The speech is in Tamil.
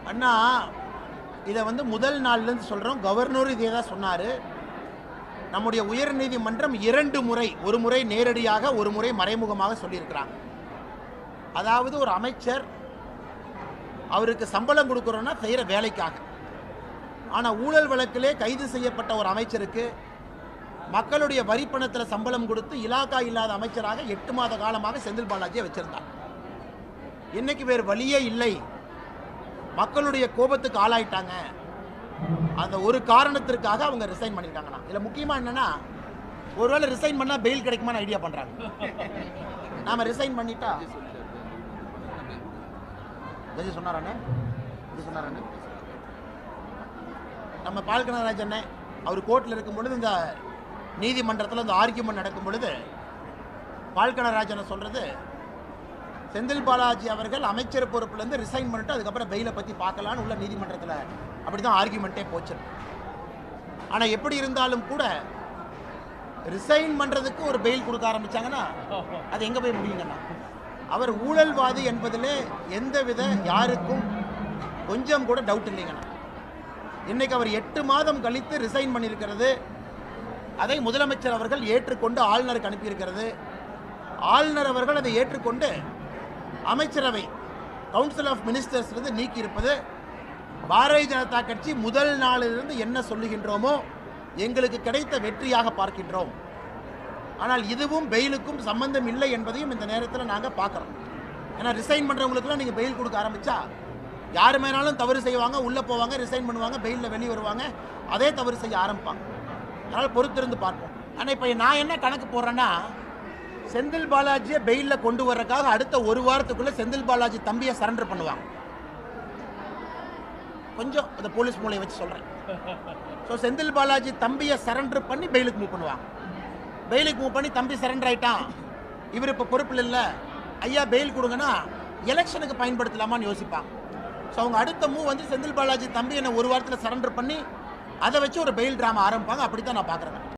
அண்ணா இதை வந்து முதல் நாள்லேருந்து சொல்கிறோம் கவர்னரும் இதே தான் சொன்னார் நம்முடைய உயர்நீதிமன்றம் இரண்டு முறை ஒரு முறை நேரடியாக ஒரு முறை மறைமுகமாக சொல்லியிருக்கிறாங்க அதாவது ஒரு அமைச்சர் அவருக்கு சம்பளம் கொடுக்குறோன்னா செய்கிற வேலைக்காக ஆனால் ஊழல் வழக்கிலே கைது செய்யப்பட்ட ஒரு அமைச்சருக்கு மக்களுடைய வரிப்பணத்தில் சம்பளம் கொடுத்து இலாக்கா இல்லாத அமைச்சராக எட்டு மாத காலமாக செந்தில் பாலாஜியை வச்சிருந்தார் இன்னைக்கு வேறு வழியே இல்லை மக்களுடைய கோபத்துக்கு ஆளாயிட்டாங்க அந்த ஒரு காரணத்திற்காக அவங்க ரிசைன் பண்ணிட்டாங்கண்ணா இதில் முக்கியமாக என்னன்னா ஒருவேளை ரிசைன் பண்ணால் பெயில் கிடைக்குமான்னு ஐடியா பண்ணுறாங்க நாம ரிசைன் பண்ணிட்டா ஜட்ஜி சொன்னாரானே இது சொன்னாரானே நம்ம பால்கனராஜ் அண்ணன் அவர் கோர்ட்டில் இருக்கும் பொழுது இந்த நீதிமன்றத்தில் இந்த ஆர்கியூமெண்ட் நடக்கும் பொழுது பால்கனராஜனை சொல்கிறது செந்தில் பாலாஜி அவர்கள் அமைச்சர் பொறுப்புலேருந்து ரிசைன் பண்ணிட்டு அதுக்கப்புறம் பெயிலை பற்றி பார்க்கலான்னு உள்ள நீதிமன்றத்தில் அப்படி தான் ஆர்கியூமெண்ட்டே போச்சு ஆனால் எப்படி இருந்தாலும் கூட ரிசைன் பண்ணுறதுக்கு ஒரு பெயில் கொடுக்க ஆரம்பிச்சாங்கன்னா அது எங்கே போய் முடியுங்கண்ணா அவர் ஊழல்வாதி என்பதிலே எந்தவித யாருக்கும் கொஞ்சம் கூட டவுட் இல்லைங்கண்ணா இன்னைக்கு அவர் எட்டு மாதம் கழித்து ரிசைன் பண்ணியிருக்கிறது அதை முதலமைச்சர் அவர்கள் ஏற்றுக்கொண்டு ஆளுநருக்கு அனுப்பியிருக்கிறது ஆளுநர் அவர்கள் அதை ஏற்றுக்கொண்டு அமைச்சரவை கவுன்சில் ஆஃப் மினிஸ்டர்ஸ் இருந்து நீக்கி இருப்பது பாரதிய ஜனதா கட்சி முதல் நாளிலிருந்து என்ன சொல்லுகின்றோமோ எங்களுக்கு கிடைத்த வெற்றியாக பார்க்கின்றோம் ஆனால் இதுவும் பெயிலுக்கும் சம்பந்தம் இல்லை என்பதையும் இந்த நேரத்தில் நாங்கள் பார்க்குறோம் ஏன்னா ரிசைன் பண்ணுறவங்களுக்குலாம் நீங்கள் பெயில் கொடுக்க ஆரம்பிச்சா யார் மேனாலும் தவறு செய்வாங்க உள்ளே போவாங்க ரிசைன் பண்ணுவாங்க பெயிலில் வெளியே வருவாங்க அதே தவறு செய்ய ஆரம்பிப்பாங்க அதனால் பொறுத்திருந்து பார்ப்போம் ஆனால் இப்போ நான் என்ன கணக்கு போடுறேன்னா செந்தில் பாலாஜியை பெயிலில் கொண்டு வர்றதுக்காக அடுத்த ஒரு வாரத்துக்குள்ளே செந்தில் பாலாஜி தம்பியை சரண்டர் பண்ணுவாங்க கொஞ்சம் அந்த போலீஸ் மூலையை வச்சு சொல்கிறேன் ஸோ செந்தில் பாலாஜி தம்பியை சரண்டர் பண்ணி பெயிலுக்கு மூவ் பண்ணுவாங்க பெயிலுக்கு மூவ் பண்ணி தம்பி சரண்டர் ஆயிட்டான் இவர் இப்போ பொறுப்பில் இல்லை ஐயா பெயில் கொடுங்கன்னா எலெக்ஷனுக்கு பயன்படுத்தலாமான்னு யோசிப்பாங்க ஸோ அவங்க அடுத்த மூவ் வந்து செந்தில் பாலாஜி தம்பி என்னை ஒரு வாரத்தில் சரண்டர் பண்ணி அதை வச்சு ஒரு பெயில் ட்ராமா ஆரம்பிப்பாங்க அப்படி தான் நான் பார்க்குறேன்